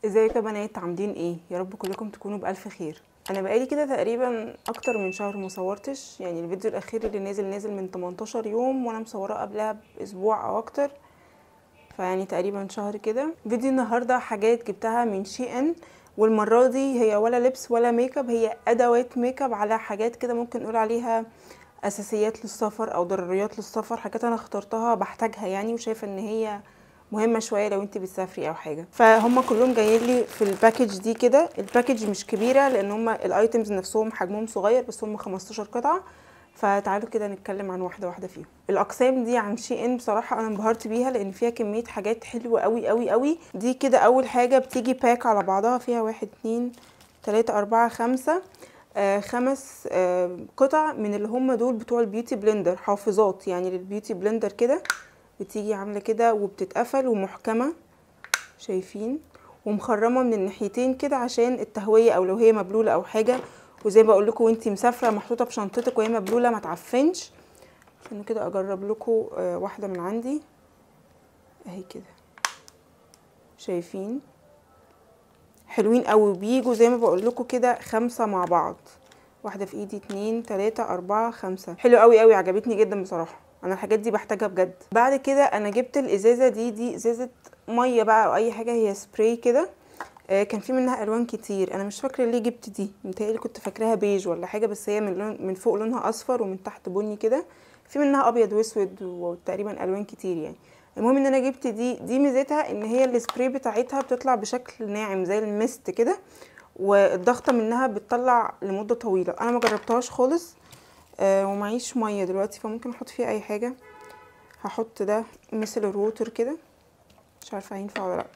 ازيكم يا بنات عاملين ايه يا رب كلكم تكونوا بالف خير انا بقالي كده تقريبا اكتر من شهر ما صورتش يعني الفيديو الاخير اللي نازل نازل من 18 يوم وانا مصوراه قبلها باسبوع او اكتر فيعني تقريبا شهر كده فيديو النهارده حاجات جبتها من شي ان والمره دي هي ولا لبس ولا ميك اب هي ادوات ميك اب على حاجات كده ممكن نقول عليها اساسيات للسفر او ضروريات للسفر حاجات انا اخترتها بحتاجها يعني وشايفه ان هي مهمه شويه لو انت بتسافري او حاجه فهم كلهم جايين لي في الباكج دي كده الباكج مش كبيره لان هم الايتمز نفسهم حجمهم صغير بس هم 15 قطعه فتعالوا كده نتكلم عن واحده واحده فيهم الاقسام دي عن شي ان بصراحه انا انبهرت بيها لان فيها كميه حاجات حلوه قوي قوي قوي دي كده اول حاجه بتيجي باك على بعضها فيها واحد اتنين تلاتة أربعة خمسة آه خمس آه قطع من اللي هم دول بتوع البيوتي بلندر حافظات يعني للبيوتي بلندر كده بتيجي عامله كده وبتتقفل ومحكمه شايفين ومخرمه من الناحيتين كده عشان التهويه او لو هي مبلوله او حاجه وزي ما بقول لكم وانتي مسافره محطوطه في شنطتك وهي مبلوله ما تعفنش عشان كده اجرب لكم آه واحده من عندي اهي كده شايفين حلوين قوي بيجوا زي ما بقول لكم كده خمسه مع بعض واحده في ايدي اتنين تلاته اربعه خمسه حلو قوي قوي عجبتني جدا بصراحه انا الحاجات دي بحتاجها بجد بعد كده انا جبت الازازه دي دي ازازه ميه بقى او اي حاجه هي سبراي كده آه كان في منها الوان كتير انا مش فاكره ليه جبت دي متهيألي كنت فاكراها بيج ولا حاجه بس هي من لون من فوق لونها اصفر ومن تحت بني كده في منها ابيض واسود وتقريبا الوان كتير يعني المهم ان انا جبت دي دي ميزتها ان هي السبراي بتاعتها بتطلع بشكل ناعم زي الميست كده والضغطه منها بتطلع لمده طويله انا ما جربتهاش خالص آه ومعيش ميه دلوقتي فممكن احط فيها اي حاجه هحط ده مثل الروتر كده مش عارفه هينفع ولا لا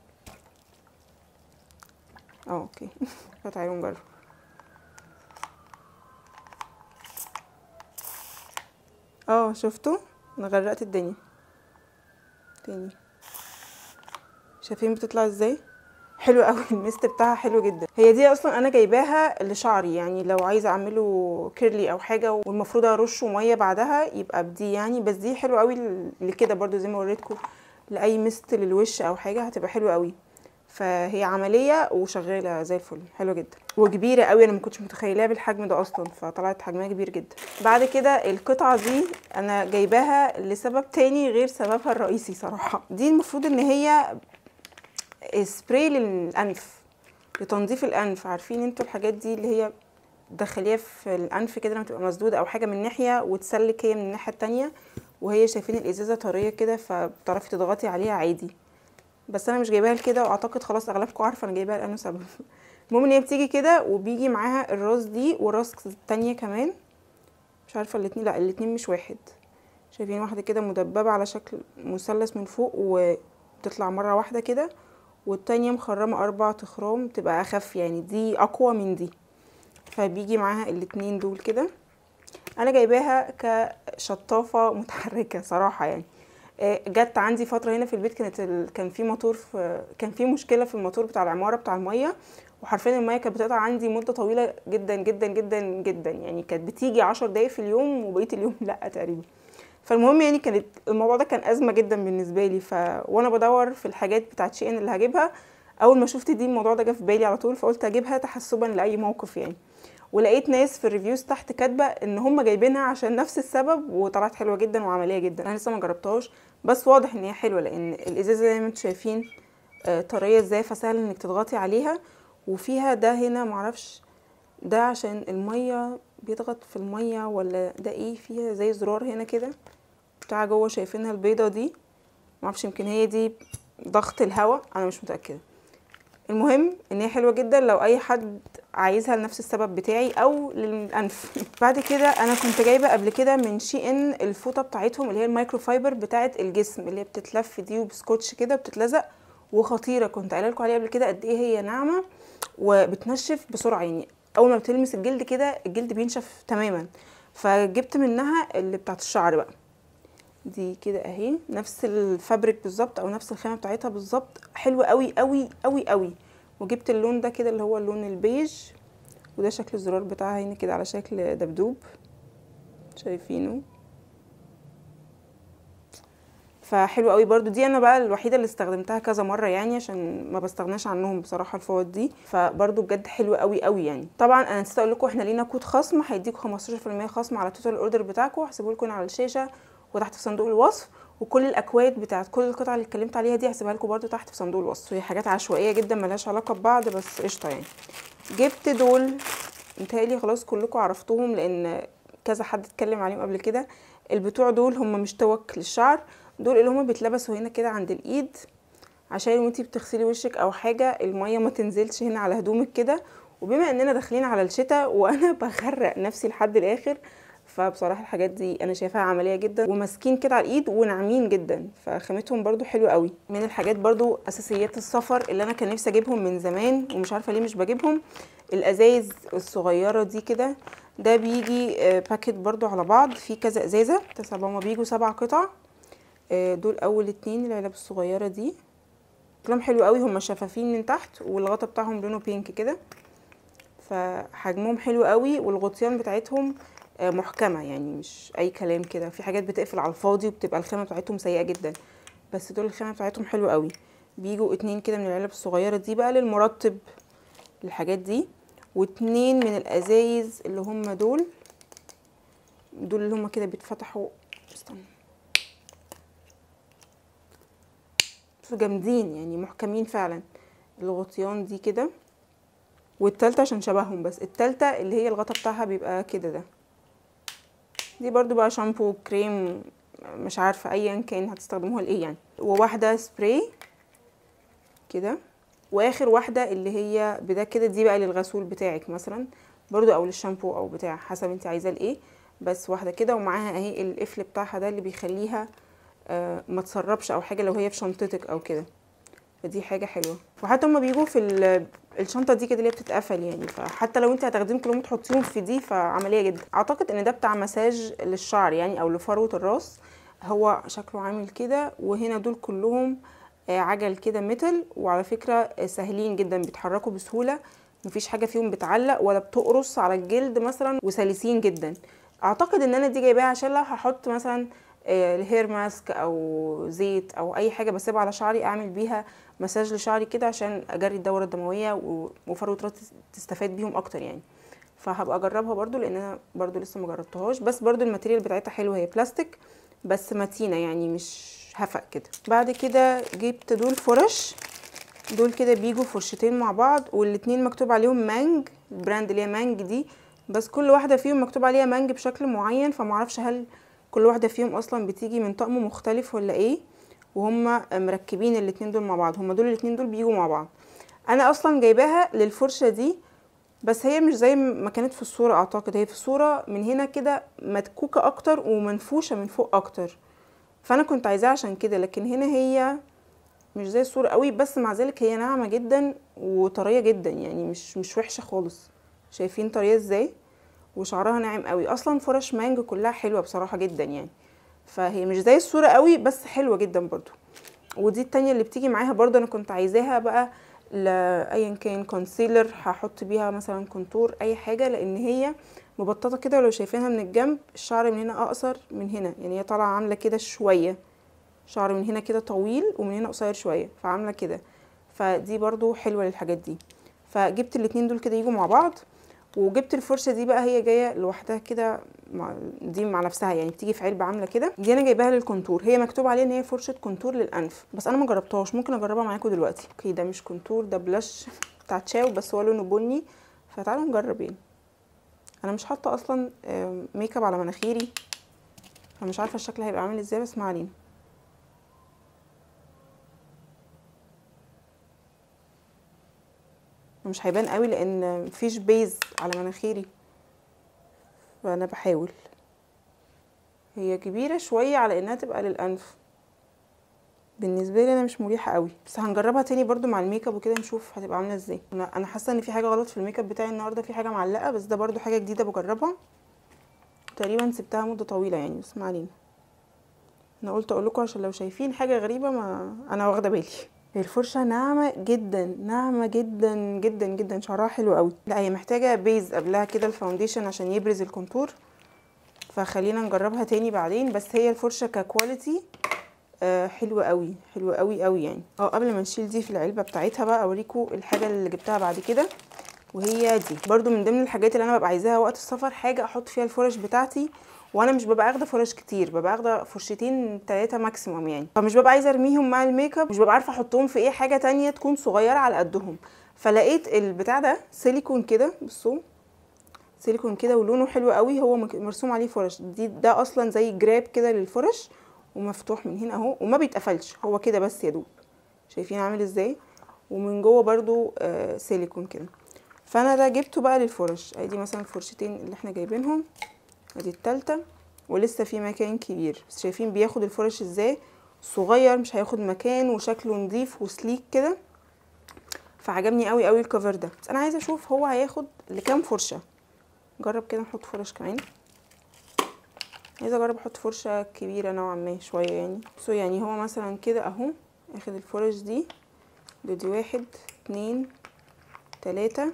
اه اوكي فتعالوا نجرب اه شفتوا انا غرقت الدنيا تاني شايفين بتطلع ازاي حلو قوي الميست بتاعها حلو جدا هي دي اصلا انا جايباها لشعري يعني لو عايزه اعمله كيرلي او حاجه والمفروض ارشه ميه بعدها يبقى بدي يعني بس دي حلوه قوي لكده برضو زي ما وريتكم لاي ميست للوش او حاجه هتبقى حلوه قوي فهي عمليه وشغاله زي الفل حلوه جدا وكبيره قوي انا ما كنتش متخيلاها بالحجم ده اصلا فطلعت حجمها كبير جدا بعد كده القطعه دي انا جايباها لسبب تاني غير سببها الرئيسي صراحه دي المفروض ان هي سبراي للانف لتنظيف الانف عارفين انتوا الحاجات دي اللي هي تدخليها في الانف كده لما تبقى مسدوده او حاجه من ناحيه وتسلك هي من الناحيه التانية وهي شايفين الازازه طريه كده فبتعرفي تضغطي عليها عادي بس انا مش جايباها لكده واعتقد خلاص اغلبكم عارفه انا جايباها لانه سبب المهم ان هي بتيجي كده وبيجي معاها الراس دي والراس التانية كمان مش عارفه الاتنين لا الاتنين مش واحد شايفين واحده كده مدببه على شكل مثلث من فوق وبتطلع مره واحده كده والتانية مخرمة أربع تخرام تبقى أخف يعني دي أقوى من دي فبيجي معاها الاتنين دول كده أنا جايباها كشطافة متحركة صراحة يعني جت عندي فترة هنا في البيت كانت ال... كان في موتور في كان في مشكلة في الموتور بتاع العمارة بتاع المية وحرفيا المية كانت بتقطع عندي مدة طويلة جدا جدا جدا جدا يعني كانت بتيجي عشر دقايق في اليوم وبقية اليوم لأ تقريبا فالمهم يعني كانت الموضوع ده كان ازمه جدا بالنسبه لي ف وانا بدور في الحاجات بتاعت شي ان اللي هجيبها اول ما شفت دي الموضوع ده جه في بالي على طول فقلت اجيبها تحسبا لاي موقف يعني ولقيت ناس في الريفيوز تحت كاتبه ان هم جايبينها عشان نفس السبب وطلعت حلوه جدا وعمليه جدا انا لسه ما جربتهاش بس واضح ان هي حلوه لان الازازه زي ما انتم شايفين طريه ازاي فسهل انك تضغطي عليها وفيها ده هنا معرفش ده عشان الميه بيضغط في الميه ولا ده ايه فيها زي زرار هنا كده بتاع جوه شايفينها البيضه دي معرفش يمكن هي دي ضغط الهواء انا مش متاكده المهم ان هي حلوه جدا لو اي حد عايزها لنفس السبب بتاعي او للانف بعد كده انا كنت جايبه قبل كده من شي ان الفوطه بتاعتهم اللي هي المايكرو فايبر بتاعه الجسم اللي هي بتتلف دي وبسكوتش كده بتتلزق وخطيره كنت قايله لكم عليها قبل كده قد ايه هي ناعمه وبتنشف بسرعه يعني اول ما بتلمس الجلد كده الجلد بينشف تماما فجبت منها اللي بتاعت الشعر بقى دي كده اهي نفس الفابريك بالظبط او نفس الخامه بتاعتها بالظبط حلوه قوي قوي قوي قوي وجبت اللون ده كده اللي هو اللون البيج وده شكل الزرار بتاعها هنا كده على شكل دبدوب شايفينه فحلو قوي برضو دي انا بقى الوحيده اللي استخدمتها كذا مره يعني عشان ما بستغناش عنهم بصراحه الفوط دي فبرضو بجد حلو قوي قوي يعني طبعا انا نسيت اقول لكم احنا لينا كود خصم هيديكم 15% خصم على التوتال اوردر بتاعكم هسيبه لكم على الشاشه وتحت في صندوق الوصف وكل الاكواد بتاعت كل القطع اللي اتكلمت عليها دي هسيبها لكم برضو تحت في صندوق الوصف هي حاجات عشوائيه جدا ملهاش علاقه ببعض بس قشطه يعني جبت دول متهيألي خلاص كلكم عرفتوهم لان كذا حد اتكلم عليهم قبل كده البتوع دول هم مش توك للشعر دول اللي هما بيتلبسوا هنا كده عند الايد عشان وانتي بتغسلي وشك او حاجه الميه ما تنزلش هنا على هدومك كده وبما اننا داخلين على الشتاء وانا بغرق نفسي لحد الاخر فبصراحه الحاجات دي انا شايفاها عمليه جدا وماسكين كده على الايد وناعمين جدا فخامتهم برضو حلوه قوي من الحاجات برضو اساسيات السفر اللي انا كان نفسي اجيبهم من زمان ومش عارفه ليه مش بجيبهم الازايز الصغيره دي كده ده بيجي باكيت برضو على بعض فيه كذا ازازه تسعة هما بيجوا سبع قطع دول اول اتنين العلب الصغيره دي شكلهم حلو قوي هما شفافين من تحت والغطا بتاعهم لونه بينك كده فحجمهم حلو قوي والغطيان بتاعتهم محكمه يعني مش اي كلام كده في حاجات بتقفل على الفاضي وبتبقى الخامه بتاعتهم سيئه جدا بس دول الخامه بتاعتهم حلو قوي بيجوا اتنين كده من العلب الصغيره دي بقى للمرطب الحاجات دي واتنين من الازايز اللي هم دول دول اللي هم كده بيتفتحوا استنى جامدين يعني محكمين فعلا الغطيان دي كده والتالتة عشان شبههم بس التالتة اللي هي الغطا بتاعها بيبقى كده ده دي برضو بقى شامبو كريم مش عارفة ايا كان هتستخدموها لايه يعني وواحدة سبراي كده واخر واحدة اللي هي بدا كده دي بقى للغسول بتاعك مثلا برضو او للشامبو او بتاع حسب انت عايزاه لايه بس واحدة كده ومعاها اهي القفل بتاعها ده اللي بيخليها آه ما تسربش او حاجة لو هي في شنطتك او كده فدي حاجة حلوة وحتى هما بيجوا في الشنطة دي كده اللي هي بتتقفل يعني فحتى لو انت هتاخديهم كلهم تحطيهم في دي فعملية جدا اعتقد ان ده بتاع مساج للشعر يعني او لفروة الراس هو شكله عامل كده وهنا دول كلهم عجل كده ميتال وعلى فكرة سهلين جدا بيتحركوا بسهولة مفيش حاجة فيهم بتعلق ولا بتقرص على الجلد مثلا وسلسين جدا اعتقد ان انا دي جايباها عشان لو هحط مثلا الهير ماسك او زيت او اي حاجه بسيبها على شعري اعمل بيها مساج لشعري كده عشان اجري الدوره الدمويه وفروه راسي تستفاد بيهم اكتر يعني فهبقى اجربها برضو لان انا برضو لسه مجربتهاش بس برضو الماتيريال بتاعتها حلوه هي بلاستيك بس متينه يعني مش هفق كده بعد كده جبت دول فرش دول كده بيجوا فرشتين مع بعض والاتنين مكتوب عليهم مانج البراند اللي هي مانج دي بس كل واحده فيهم مكتوب عليها مانج بشكل معين فمعرفش هل كل واحده فيهم اصلا بتيجي من طقم مختلف ولا ايه وهم مركبين الاتنين دول مع بعض هم دول الاتنين دول بيجوا مع بعض انا اصلا جايباها للفرشه دي بس هي مش زي ما كانت في الصوره اعتقد هي في الصوره من هنا كده مدكوكه اكتر ومنفوشه من فوق اكتر فانا كنت عايزاها عشان كده لكن هنا هي مش زي الصوره قوي بس مع ذلك هي ناعمه جدا وطريه جدا يعني مش مش وحشه خالص شايفين طريه ازاي وشعرها ناعم قوي اصلا فرش مانج كلها حلوه بصراحه جدا يعني فهي مش زي الصوره قوي بس حلوه جدا برضو ودي التانية اللي بتيجي معاها برضو انا كنت عايزاها بقى لايا كان كونسيلر هحط بيها مثلا كونتور اي حاجه لان هي مبططه كده ولو شايفينها من الجنب الشعر من هنا اقصر من هنا يعني هي طالعه عامله كده شويه شعر من هنا كده طويل ومن هنا قصير شويه فعامله كده فدي برضو حلوه للحاجات دي فجبت الاتنين دول كده يجوا مع بعض وجبت الفرشه دي بقى هي جايه لوحدها كده مع دي مع نفسها يعني بتيجي في علبه عامله كده دي انا جايباها للكونتور هي مكتوب عليها ان هي فرشه كونتور للانف بس انا ما جربتهاش ممكن اجربها معاكم دلوقتي اوكي ده مش كونتور ده بلاش بتاع تشاو بس هو لونه بني فتعالوا نجرب يعني انا مش حاطه اصلا ميك اب على مناخيري فمش عارفه الشكل هيبقى عامل ازاي بس ما علينا مش هيبان قوي لان مفيش بيز على مناخيري فانا بحاول هي كبيرة شوية على انها تبقى للانف بالنسبة لي انا مش مريحة قوي بس هنجربها تاني برضو مع الميك اب وكده نشوف هتبقى عاملة ازاي انا انا حاسة ان في حاجة غلط في الميك اب بتاعي النهاردة في حاجة معلقة بس ده برضو حاجة جديدة بجربها تقريبا سبتها مدة طويلة يعني بس ما علينا انا قلت اقول لكم عشان لو شايفين حاجة غريبة ما انا واخدة بالي الفرشه ناعمه جدا ناعمه جدا جدا جدا شعرها حلو قوي لا هي محتاجه بيز قبلها كده الفاونديشن عشان يبرز الكونتور فخلينا نجربها تاني بعدين بس هي الفرشه ككواليتي آه حلو قوي حلو قوي قوي يعني اه قبل ما نشيل دي في العلبه بتاعتها بقى اوريكم الحاجه اللي جبتها بعد كده وهي دي برضو من ضمن الحاجات اللي انا ببقى عايزاها وقت السفر حاجه احط فيها الفرش بتاعتي وانا مش ببقى اخده فرش كتير ببقى اخده فرشتين تلاتة ماكسيموم يعني فمش ببقى عايزه ارميهم مع الميك اب مش ببقى عارفه احطهم في ايه حاجه تانية تكون صغيره على قدهم فلقيت البتاع ده سيليكون كده بصوا سيليكون كده ولونه حلو قوي هو مك- مرسوم عليه فرش دي ده اصلا زي جراب كده للفرش ومفتوح من هنا اهو وما بيتقفلش هو كده بس يا دوب شايفين عامل ازاي ومن جوه برضو آه سيليكون كده فانا ده جبته بقى للفرش ادي مثلا الفرشتين اللي احنا جايبينهم ادي التالتة ولسه في مكان كبير بس شايفين بياخد الفرش ازاي صغير مش هياخد مكان وشكله نظيف وسليك كده فعجبني قوي قوي الكفر ده بس انا عايزه اشوف هو هياخد لكام فرشه جرب كده نحط فرش كمان عايزه اجرب احط فرشه كبيره نوعا ما شويه يعني سو يعني هو مثلا كده اهو اخد الفرش دي دي واحد اتنين تلاتة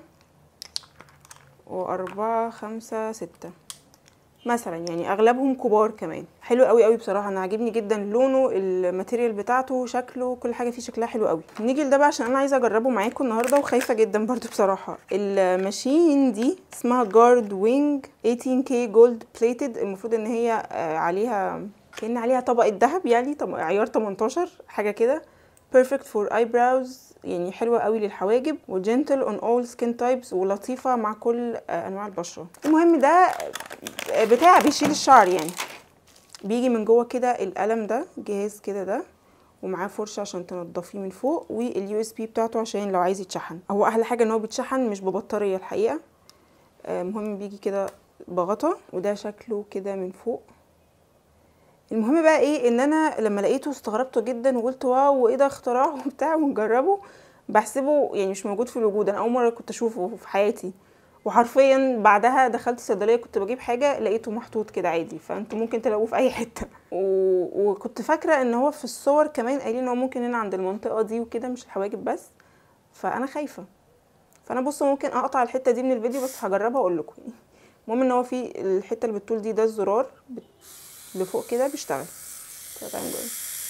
وأربعة خمسة ستة مثلا يعني اغلبهم كبار كمان حلو قوي قوي بصراحه انا عاجبني جدا لونه الماتيريال بتاعته شكله كل حاجه فيه شكلها حلو قوي نيجي لده بقى عشان انا عايزه اجربه معاكم النهارده وخايفه جدا برضو بصراحه الماشين دي اسمها جارد وينج 18K جولد بليتد المفروض ان هي آه، عليها كان عليها طبقه ذهب يعني طب عيار 18 حاجه كده perfect for eyebrows يعني حلوة قوي للحواجب وجنتل on all skin types ولطيفة مع كل آه، أنواع البشرة المهم ده بتاع بيشيل الشعر يعني بيجي من جوه كده القلم ده جهاز كده ده ومعاه فرشه عشان تنضفيه من فوق واليو اس بي بتاعته عشان لو عايز يتشحن هو احلى حاجه ان هو بيتشحن مش ببطاريه الحقيقه آه، المهم بيجي كده بغطا وده شكله كده من فوق المهم بقى ايه ان انا لما لقيته استغربته جدا وقلت واو وايه ده اختراع وبتاع ونجربه بحسبه يعني مش موجود في الوجود انا اول مره كنت اشوفه في حياتي وحرفيا بعدها دخلت الصيدليه كنت بجيب حاجه لقيته محطوط كده عادي فانتوا ممكن تلاقوه في اي حته و... وكنت فاكره ان هو في الصور كمان قايلين ان هو ممكن هنا عند المنطقه دي وكده مش الحواجب بس فانا خايفه فانا بصوا ممكن اقطع الحته دي من الفيديو بس هجربها اقول لكم يعني المهم ان هو في الحته اللي بالطول دي ده الزرار بت... اللي فوق كده بيشتغل تعالوا نجرب.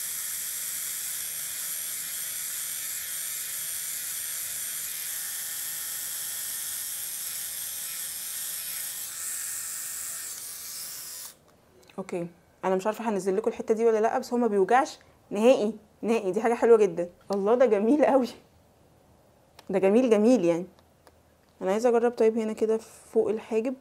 اوكي انا مش عارفه هنزل لكم الحته دي ولا لا بس هو ما بيوجعش نهائي نهائي دي حاجه حلوه جدا الله ده جميل قوي ده جميل جميل يعني انا عايزه اجرب طيب هنا كده فوق الحاجب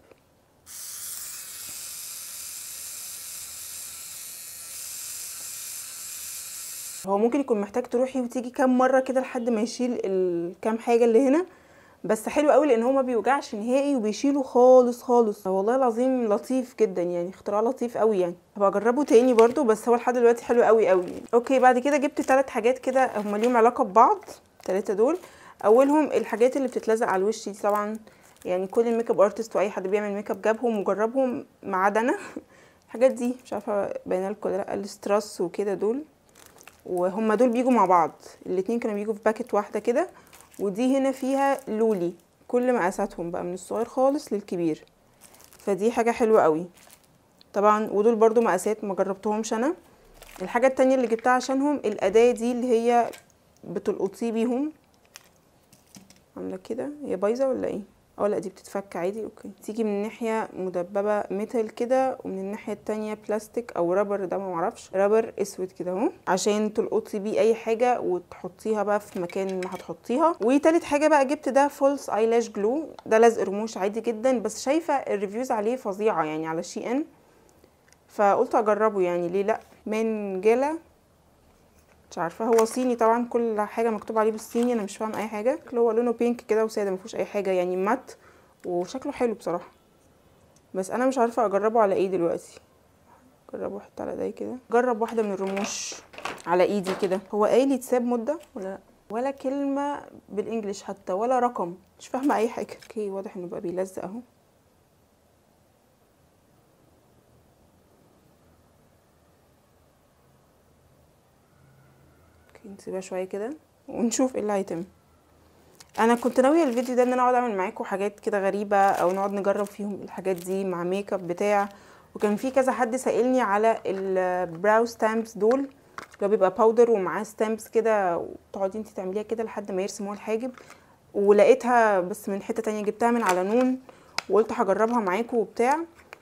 هو ممكن يكون محتاج تروحي وتيجي كام مره كده لحد ما يشيل الكام حاجه اللي هنا بس حلو قوي لان هو ما بيوجعش نهائي وبيشيله خالص خالص والله العظيم لطيف جدا يعني اختراع لطيف قوي يعني هبقى اجربه تاني برضو بس هو لحد دلوقتي حلو قوي قوي يعني. اوكي بعد كده جبت ثلاث حاجات كده هما ليهم علاقه ببعض ثلاثه دول اولهم الحاجات اللي بتتلزق على الوش دي طبعا يعني كل الميك اب ارتست واي حد بيعمل ميك اب جابهم وجربهم ما عدا انا الحاجات دي مش عارفه باينه لكم ولا لا الستراس وكده دول وهم دول بيجوا مع بعض الاتنين كانوا بيجوا في باكت واحده كده ودي هنا فيها لولي كل مقاساتهم بقى من الصغير خالص للكبير فدي حاجه حلوه قوي طبعا ودول برضو مقاسات ما جربتهمش انا الحاجه التانية اللي جبتها عشانهم الاداه دي اللي هي بتلقطيه بيهم عامله كده هي بايظه ولا ايه اه لا دي بتتفك عادي اوكي تيجي من ناحيه مدببه ميتال كده ومن الناحيه التانية بلاستيك او رابر ده ما معرفش رابر اسود كده اهو عشان تلقطي بيه اي حاجه وتحطيها بقى في مكان ما هتحطيها وتالت حاجه بقى جبت ده فولس ايلاش جلو ده لزق رموش عادي جدا بس شايفه الريفيوز عليه فظيعه يعني على شي ان فقلت اجربه يعني ليه لا من جيلا مش عارفه هو صيني طبعا كل حاجه مكتوب عليه بالصيني انا مش فاهم اي حاجه اللي هو لونه بينك كده وساده مفيهوش اي حاجه يعني مات وشكله حلو بصراحه بس انا مش عارفه اجربه على ايه دلوقتي جربه احط على ايدي كده جرب واحده من الرموش على ايدي كده هو قايل يتساب مده ولا لا ولا كلمه بالانجلش حتى ولا رقم مش فاهمه اي حاجه اوكي واضح انه بقى بيلزق اهو اوكي نسيبها شويه كده ونشوف ايه اللي هيتم انا كنت ناويه الفيديو ده ان انا اقعد اعمل معاكم حاجات كده غريبه او نقعد نجرب فيهم الحاجات دي مع ميك اب بتاع وكان في كذا حد سائلني على البراو ستامبس دول اللي هو بيبقى باودر ومعاه ستامبس كده وتقعدي انت تعمليها كده لحد ما يرسم هو الحاجب ولقيتها بس من حته تانية جبتها من على نون وقلت هجربها معاكم وبتاع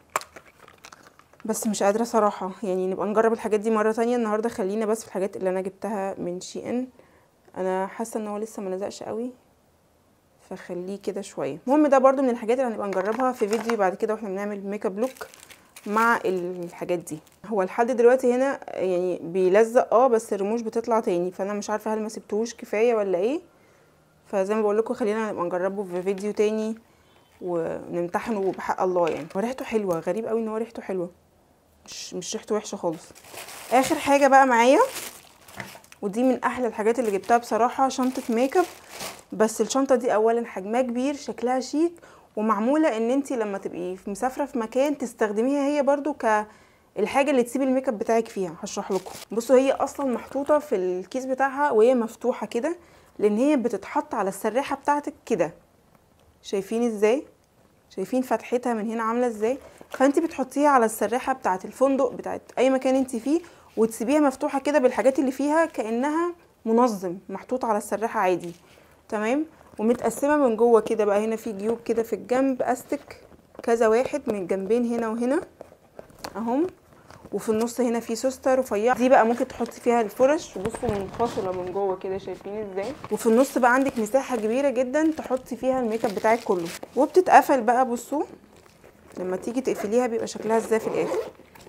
بس مش قادره صراحه يعني نبقى نجرب الحاجات دي مره تانية النهارده خلينا بس في الحاجات اللي انا جبتها من شي ان انا حاسه ان هو لسه ما لزقش قوي فخليه كده شويه المهم ده برضو من الحاجات اللي هنبقى نجربها في فيديو بعد كده واحنا بنعمل ميك اب لوك مع الحاجات دي هو لحد دلوقتي هنا يعني بيلزق اه بس الرموش بتطلع تاني فانا مش عارفه هل ما سبتهوش كفايه ولا ايه فزي ما بقول لكم خلينا نبقى نجربه في فيديو تاني ونمتحنه بحق الله يعني وريحته حلوه غريب قوي ان هو ريحته حلوه مش مش ريحته وحشه خالص اخر حاجه بقى معايا ودي من احلى الحاجات اللي جبتها بصراحه شنطه ميك اب بس الشنطه دي اولا حجمها كبير شكلها شيك ومعموله ان انت لما تبقي مسافره في مكان تستخدميها هي برضو ك الحاجه اللي تسيبي الميك اب بتاعك فيها هشرح لكم بصوا هي اصلا محطوطه في الكيس بتاعها وهي مفتوحه كده لان هي بتتحط على السراحه بتاعتك كده شايفين ازاي شايفين فتحتها من هنا عامله ازاي فانت بتحطيها على السراحه بتاعه الفندق بتاعه اي مكان انت فيه وتسيبيها مفتوحه كده بالحاجات اللي فيها كانها منظم محطوط على السراحه عادي تمام ومتقسمه من جوه كده بقى هنا في جيوب كده في الجنب استك كذا واحد من الجنبين هنا وهنا اهم وفي النص هنا في سوستة رفيعة دي بقى ممكن تحطي فيها الفرش بصوا منفصلة من جوه كده شايفين ازاي وفي النص بقى عندك مساحة كبيرة جدا تحطي فيها الميك اب بتاعك كله وبتتقفل بقى بصوا لما تيجي تقفليها بيبقى شكلها ازاي في الاخر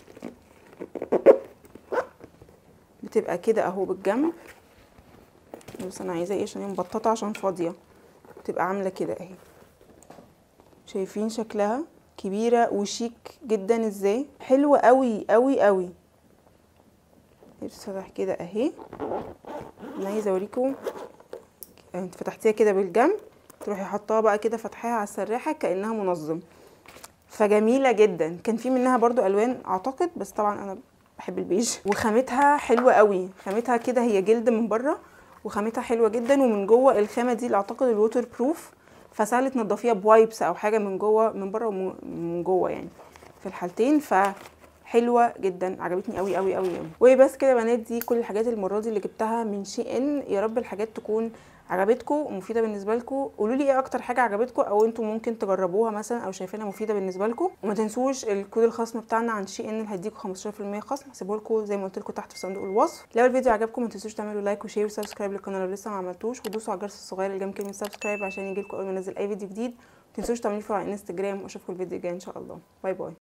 بتبقى كده اهو بالجنب بس انا عايزاه ايه عشان هي مبططه عشان فاضيه بتبقى عامله كده اهي شايفين شكلها كبيره وشيك جدا ازاي حلوه قوي قوي قوي بتتفتح كده اهي انا عايزه اوريكم انت فتحتيها كده بالجنب تروحي حطاها بقى كده فتحيها على السراحه كانها منظم فجميله جدا كان في منها برضو الوان اعتقد بس طبعا انا بحب البيج وخامتها حلوه قوي خامتها كده هي جلد من بره وخامتها حلوه جدا ومن جوه الخامه دي اللي اعتقد الووتر بروف فسهل تنضفيها بوايبس او حاجه من جوه من بره ومن جوه يعني في الحالتين ف حلوه جدا عجبتني قوي قوي قوي قوي وبس كده يا بنات دي كل الحاجات المره دي اللي جبتها من شي ان يا رب الحاجات تكون عجبتكم ومفيده بالنسبه لكم قولوا لي ايه اكتر حاجه عجبتكم او انتم ممكن تجربوها مثلا او شايفينها مفيده بالنسبه لكم وما تنسوش الكود الخصم بتاعنا عن شي ان اللي هيديكم 15% خصم هسيبه لكم زي ما قلت لكم تحت في صندوق الوصف لو الفيديو عجبكم ما تنسوش تعملوا لايك وشير وسبسكرايب للقناه لو لسه ما عملتوش ودوسوا على الجرس الصغير اللي جنب كلمه سبسكرايب عشان يجيلكم اول ما انزل اي فيديو جديد ما تنسوش تعملوا فولو على الانستجرام واشوفكم الفيديو الجاي ان شاء الله باي باي